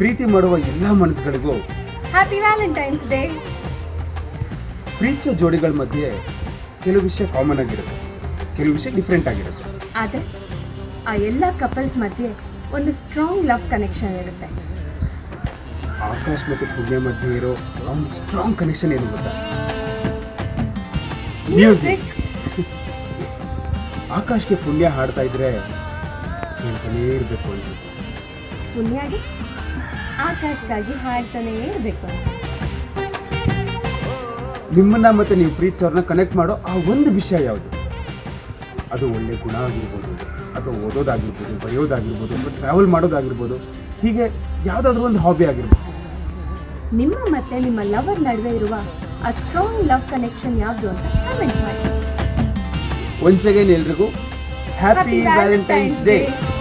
ಪ್ರೀತಿ ಮಾಡುವ ಎಲ್ಲ ಮನಸ್ಸುಗಳಿಗೂ ಹ್ಯಾಪಿ ವ್ಯಾಲೆಂಟೈನ್ಸ್ ಡೇ ಪ್ರೀತಿಸೋ ಜೋಡಿಗಳ ಮಧ್ಯೆ ಕೆಲವು ವಿಷಯ ಕಾಮನ್ ಆಗಿರುತ್ತೆ ಕೆಲವು ವಿಷಯ ಡಿಫ್ರೆಂಟ್ ಆಗಿರುತ್ತೆ ಆದರೆ ಆ ಎಲ್ಲ ಕಪಲ್ಸ್ ಮಧ್ಯೆ ಒಂದು ಸ್ಟ್ರಾಂಗ್ ಲವ್ ಕನೆಕ್ಷನ್ ಇರುತ್ತೆ ಆಕಾಶ್ ಮತ್ತು ಪುಣ್ಯ ಮಧ್ಯೆ ಇರೋ ಆ ಒಂದು ಸ್ಟ್ರಾಂಗ್ ಕನೆಕ್ಷನ್ ಏನು ಗೊತ್ತಾ ಮ್ಯೂಸಿಕ್ ಆಕಾಶ್ಗೆ ಪುಣ್ಯ ಹಾಡ್ತಾ ಇದ್ರೆ ಕೇಳ್ತಾನೇ ಇರಬೇಕು ಅಂತ ಪುಣ್ಯಾಗಿ ಆಕಾಶಕ್ಕಾಗಿ ಹಾಡ್ತಾನೇ ಇರಬೇಕು ನಿಮ್ಮನ್ನ ಮತ್ತೆ ನೀವು ಪ್ರೀತಿಸೋರ್ನ ಕನೆಕ್ಟ್ ಮಾಡೋ ಆ ಒಂದು ವಿಷಯ ಯಾವುದು ಅದು ಒಳ್ಳೆ ಗುಣ ಆಗಿರ್ಬೋದು ಅಥವಾ ಓದೋದಾಗಿರ್ಬೋದು ಬರೆಯೋದಾಗಿರ್ಬೋದು ಅಥವಾ ಟ್ರಾವೆಲ್ ಮಾಡೋದಾಗಿರ್ಬೋದು ಹೀಗೆ ಯಾವುದಾದ್ರೂ ಒಂದು ಹಾಬಿ ಆಗಿರ್ಬೋದು ನಿಮ್ಮ ಮತ್ತೆ ನಿಮ್ಮ ಲವರ್ ನಡುವೆ ಇರುವ ಆ ಸ್ಟ್ರಾಂಗ್ ಲವ್ ಕನೆಕ್ಷನ್ ಯಾವುದು ಅಂತ ಕಮೆಂಟ್ ಮಾಡಿ ಒನ್ಸ್ ಅಗೇನ್ ಎಲ್ರಿಗೂ ಹ್ಯಾಪಿ ವ್ಯಾಲೆಂಟೈನ್ಸ್ ಡೇ